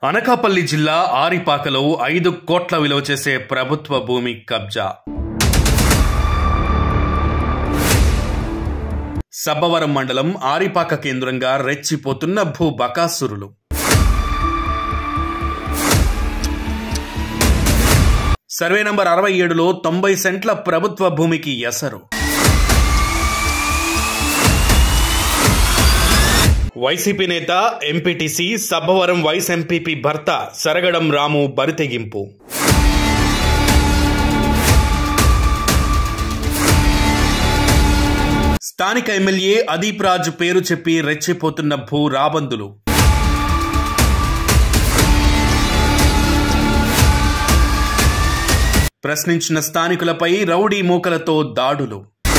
అనకాపల్లి జిల్లా ఆరిపాకలో ఐదు కోట్ల విలువ చేసే ప్రభుత్వ భూమి కబ్జా సబ్బవరం మండలం ఆరిపాక కేంద్రంగా రెచ్చిపోతున్న భూ బకాసురులు సర్వే నంబర్ అరవై ఏడులో తొంభై సెంట్ల ప్రభుత్వ భూమికి ఎసరు వైసీపీ నేత ఎంపీటీసీ సబ్బవరం వైస్ ఎంపీపీ భర్త సరగడం రాము బరితెగింపు స్థానిక ఎమ్మెల్యే అదీప్ రాజ్ పేరు చెప్పి రెచ్చిపోతున్న భూ రాబందులు ప్రశ్నించిన స్థానికులపై రౌడీ మూకలతో దాడులు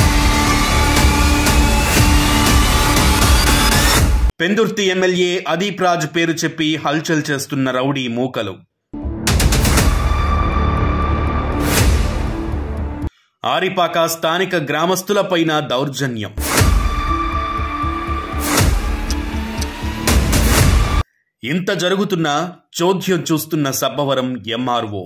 పెందుర్తి ఎమ్మెల్యే అదీప్ రాజ్ పేరు చెప్పి హల్చల్ చేస్తున్న రౌడీ మూకలు ఆరిపాక స్థానిక గ్రామస్తులపైన దౌర్జన్యం ఇంత జరుగుతున్న చోద్యం చూస్తున్న సబ్బవరం ఎంఆర్ఓ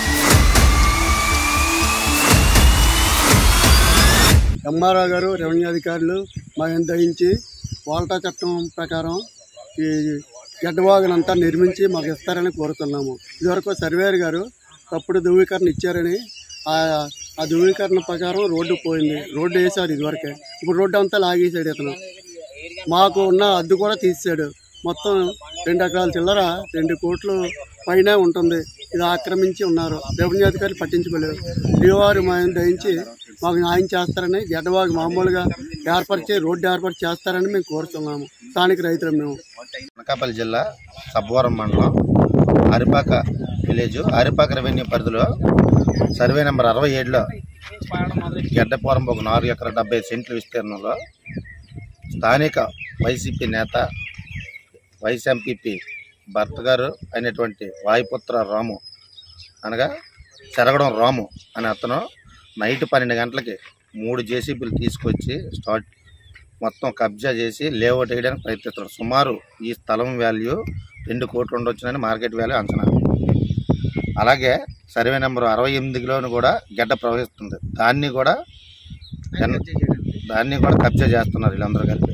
ఎంఆర్ఓ గారు రెవెన్యూ అధికారులు మాకు దయించి వాల్టా చట్టం ప్రకారం ఈ గడ్డవాగునంతా నిర్మించి మాకు ఇస్తారని కోరుతున్నాము ఇదివరకు సర్వేయర్ గారు తప్పుడు ధృవీకరణ ఇచ్చారని ఆ ఆ ధృవీకరణ ప్రకారం రోడ్డు పోయింది రోడ్డు వేసాడు ఇదివరకే ఇప్పుడు రోడ్డు అంతా లాగేసాడు ఇతను మాకు ఉన్న అద్దు కూడా తీసాడు మొత్తం రెండు ఎకరాల చిల్లర రెండు కోట్లు పైన ఉంటుంది ఇది ఆక్రమించి ఉన్నారు రెవెన్యూ అధికారులు పట్టించుకోలేదు శ్రీవారు మేము దయించి మాకు న్యాయం చేస్తారని గడ్డవాగు మామూలుగా ఏర్పరిచి రోడ్డు ఏర్పాటు చేస్తారని మేము కోరుతున్నాము స్థానిక రైతులు మేము అనకాపల్లి జిల్లా సబ్బవరం మండలం అరిపాక విలేజ్ అరిపాక రెవెన్యూ పరిధిలో సర్వే నెంబర్ అరవై ఏడులో గడ్డపోరం ఒక నాలుగు ఎకర డెబ్బై సెంట్ల విస్తీర్ణంలో స్థానిక వైసీపీ నేత వైస్ ఎంపీపీ భర్త గారు అయినటువంటి వాయుపుత్ర రాము అనగా చెరగడం రాము అనే అతను నైట్ పన్నెండు గంటలకి మూడు జేసీబీలు తీసుకొచ్చి స్టార్ట్ మొత్తం కబ్జా చేసి లేఅవుట్ వేయడానికి ప్రయత్నిస్తున్నాడు సుమారు ఈ స్థలం వాల్యూ రెండు కోట్లు ఉండొచ్చునని మార్కెట్ వాల్యూ అంచనా అలాగే సర్వే నెంబర్ అరవై ఎనిమిదిలోను కూడా గడ్డ ప్రవహిస్తుంది దాన్ని కూడా ఎన్- దాన్ని కూడా కబ్జా చేస్తున్నారు వీళ్ళందరూ కలిపి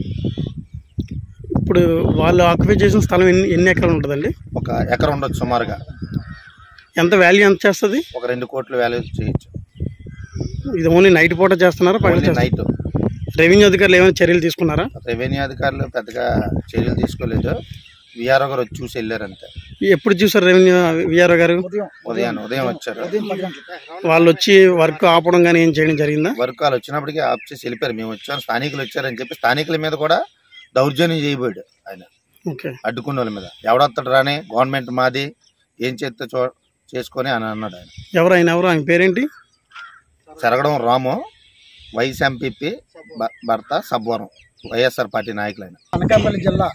ఇప్పుడు వాళ్ళు ఆక్యుపై చేసిన స్థలం ఎన్ని ఎన్ని ఎకరాలు ఉంటుందండి ఒక ఎకరం ఉండొచ్చు సుమారుగా ఎంత వాల్యూ ఎంత చేస్తుంది ఒక రెండు కోట్ల వాల్యూ చేయొచ్చు ఇది ఓన్లీ నైట్ పూట చేస్తున్నారా పగలు ఓన్లీ చేస్తున్నారా? నైట్ రెవెన్యూ అధికారులు ఏమైనా చర్యలు తీసుకున్నారా రెవెన్యూ అధికారులు పెద్దగా చర్యలు తీసుకోలేదు విఆర్ఓ గారు వచ్చి చూసి వెళ్ళారు అంతే ఎప్పుడు చూసారు రెవెన్యూ విఆర్ఓ గారు ఉదయం ఉదయం వచ్చారు వాళ్ళు వచ్చి వర్క్ ఆపడం కానీ ఏం చేయడం జరిగిందా వర్క్ వాళ్ళు వచ్చినప్పటికీ ఆఫ్ చేసి వెళ్ళిపోయారు మేము వచ్చాం స్థానికులు వచ్చారని చెప్పి స్థానికుల మీద కూడా దౌర్జన్యం చేయబోయాడు ఆయన ఓకే అడ్డుకున్న వాళ్ళ మీద ఎవడొస్తాడు రాని గవర్నమెంట్ మాది ఏం చేస్తే చూ చేసుకొని అని అన్నాడు ఆయన ఎవరు ఆయన ఎవరు ఆయన పేరేంటి చెరగడం రాము వైస్ ఎంపీపీ భ- భర్త సబ్బవరం వైఎస్ఆర్ పార్టీ నాయకులైన అనకాపల్లి జిల్లా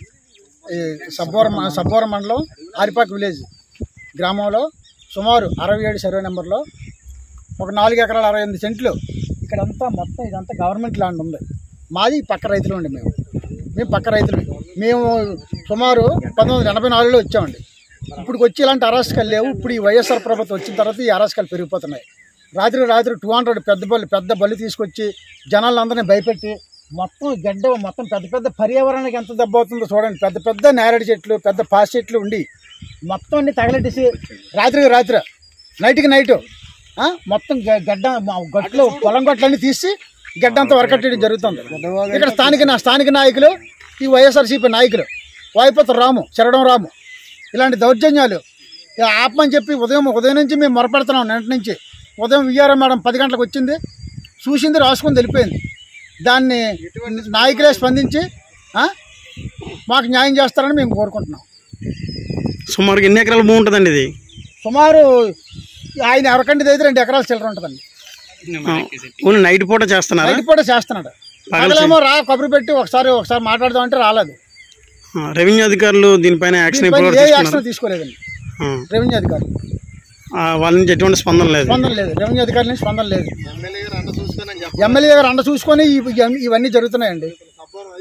ఈ సబ్బవరం సబ్బవరం మండలం ఆరిపాక విలేజ్ గ్రామంలో సుమారు అరవై ఏడు సర్వే నెంబర్లో ఒక నాలుగు ఎకరాల అరవై ఎనిమిది సెంట్లు ఇక్కడంతా మొత్తం ఇదంతా గవర్నమెంట్ ల్యాండ్ ఉంది మాది పక్క రైతులు ఉండి మేము మేము పక్క రైతులు మేము సుమారు పంతొమ్మిది వందల ఎనభై నాలుగులో వచ్చామండి ఇప్పుడు వచ్చి ఇలాంటి అరాచకాలు లేవు ఇప్పుడు ఈ వైఎస్ఆర్ ప్రభుత్వం వచ్చిన తర్వాత ఈ అరాచకాలు పెరిగిపోతున్నాయి రాత్రి రాత్రి టూ హండ్రెడ్ పెద్ద బళ్ళు పెద్ద బళ్ళు తీసుకొచ్చి జనాలందరినీ భయపెట్టి మొత్తం గడ్డ మొత్తం పెద్ద పెద్ద పర్యావరణానికి ఎంత దెబ్బ అవుతుందో చూడండి పెద్ద పెద్ద నేరేడు చెట్లు పెద్ద పాస్ చెట్లు ఉండి మొత్తం అన్ని తగలెట్టేసి రాత్రికి రాత్రి నైట్కి నైట్ మొత్తం గ- గడ్డ మా గట్లు పొలం గట్లన్నీ తీసి గడ్డ అంతా వరకట్టడం జరుగుతుంది ఇక్కడ స్థానిక నా- స్థానిక నాయకులు ఈ వైఎస్ఆర్సీపీ నాయకులు వాయిపత్ర రాము శరడం రాము ఇలాంటి దౌర్జన్యాలు ఇక ఆపమని చెప్పి ఉదయం ఉదయం నుంచి మేము మొరపెడుతున్నాం నిన్నటి నుంచి ఉదయం విఆర్ఎం మేడం పది గంటలకు వచ్చింది చూసింది రాసుకొని వెళ్ళిపోయింది దాన్ని నాయకులే స్పందించి ఆ, మాకు న్యాయం చేస్తారని మేము కోరుకుంటున్నాం సుమారుగా ఎన్ని ఎకరాల భూమి ఉంటుందండి ఇది సుమారు ఆయన ఎవరికంటే అయితే రెండు ఎకరాల చిల్లర ఉంటుందండి ఆ, ఓన్లీ నైట్ పూట చేస్తున్నారా బయట కూడా చేస్తున్నాడు పగలేమో రా కబురు పెట్టి ఒకసారి ఒకసారి మాట్లాడదాం అంటే రాలేదు ఆ, రెవెన్యూ అధికారులు దీనిపైన యాక్షన్ దీనిపై ఎప్పుడు ఏ తీసుకున్నారు యాక్షన్ తీసుకోలేదండి రెవెన్యూ అధికారులు వాళ్ళ నుంచి ఎటువంటి స్పందన లేదు స్పందన లేదు రెవెన్యూ అధికారుల నుంచి స్పందన లేదు ఎమ్మెల్యే గారు అండ చూసుకొని ఇవి- ఇవన్నీ జరుగుతున్నాయండి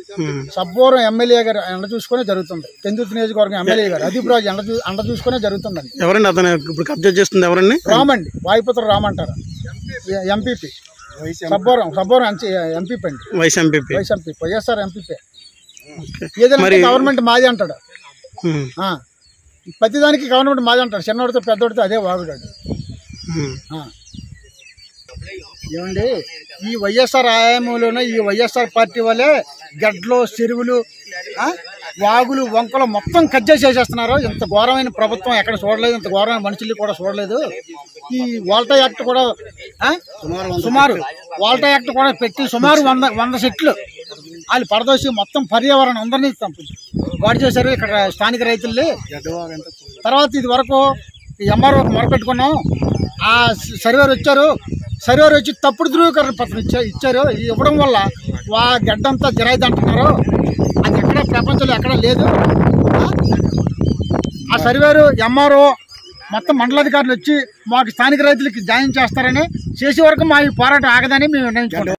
సబ్బోరం ఎమ్మెల్యే గారు ఎండ చూసుకునే జరుగుతుంది పెందుతు నియోజకవర్గం ఎమ్మెల్యే గారు అదీప్ రాజు ఎండ చూ- ఎండ చూసుకునే జరుగుతుందండి ఎవరండి అతను ఇప్పుడు కబ్జా చేస్తుంది ఎవరండి రామండి వాయుపుత్ర రామ్ అంటారు ఎంపీపీ సబ్బోరం సబ్బోరం ఎంపీపీ అండి vice MPP vice MP YSR MPP ఏదైనా మరి- గవర్నమెంట్ మాది అంటాడు ఉమ్, ఆ. ప్రతిదానికి గవర్నమెంట్ మాది అంటాడు చిన్నోడితో పెద్దోడితో అదే వాగుడాడు ఉమ్. ఆ. ఏమండి ఈ వైఎస్ఆర్ ఆయామంలోనే ఈ వైఎస్ఆర్ పార్టీ వల్లే గడ్లు చెరువులు ఆ, వాగులు వంకలు మొత్తం కజ్జా చేసేస్తున్నారు ఇంత ఘోరమైన ప్రభుత్వం ఎక్కడ చూడలేదు ఇంత ఘోరమైన మనుషులు కూడా చూడలేదు ఈ వాల్టా యాక్ట్ కూడా ఆ, సుమారు వాల్టా యాక్ట్ కూడా పెట్టి సుమారు వంద వంద సెట్లు వాళ్ళు పడదోసి మొత్తం పర్యావరణం అందరినీ వాడు చేశారు ఇక్కడ స్థానిక రైతుల్ని తర్వాత ఇది వరకు ఎంఆర్ఓ మొరపెట్టుకున్నాం ఆ సర్వేర్ వచ్చారు సర్వేర్ వచ్చి తప్పుడు ధృవీకరణ పత్రం ఇచ్చా ఇచ్చారు ఇది ఇవ్వడం వల్ల వా గడ్డంతా జిరాయిది అంటున్నారు అది ఎక్కడ ప్రపంచంలో ఎక్కడ లేదు ఆ? ఆ సర్వేరు ఎంఆర్ఓ మొత్తం మండలాధికారులు వచ్చి మాకు స్థానిక రైతులకి జాయిన్ చేస్తారని చేసే వరకు మా ఈ పోరాటం ఆగదని మేము నిర్ణయించుకుంటాం